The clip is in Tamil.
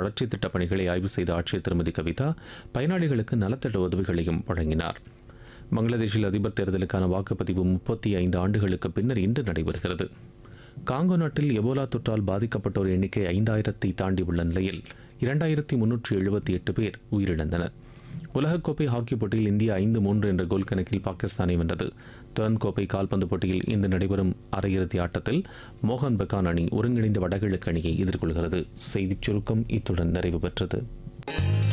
வளர்ச்சி திட்டப் பணிகளை ஆய்வு செய்த ஆட்சியர் திருமதி கவிதா பயனாளிகளுக்கு நலத்திட்ட உதவிகளையும் வழங்கினார் பங்களாதேஷில் அதிபர் தேர்தலுக்கான வாக்குப்பதிவு முப்பத்தி ஐந்து ஆண்டுகளுக்கு பின்னர் இன்று நடைபெறுகிறது காங்கோ நாட்டில் எபோலா தொற்றால் பாதிக்கப்பட்டோர் எண்ணிக்கை ஐந்தாயிரத்தை தாண்டி உள்ள நிலையில் இரண்டாயிரத்தி முன்னூற்றி எழுபத்தி எட்டு பேர் உயிரிழந்தனர் உலகக்கோப்பை ஹாக்கி போட்டியில் இந்தியா ஐந்து மூன்று என்ற கோல் கணக்கில் பாகிஸ்தானை வென்றது துரந்த் கோப்பை கால்பந்து போட்டியில் இன்று நடைபெறும் அரையிறுதி ஆட்டத்தில் மோகன் பகான் அணி ஒருங்கிணைந்த வடகிழக்கு அணியை எதிர்கொள்கிறது செய்திச் சுருக்கம் இத்துடன் நிறைவு பெற்றது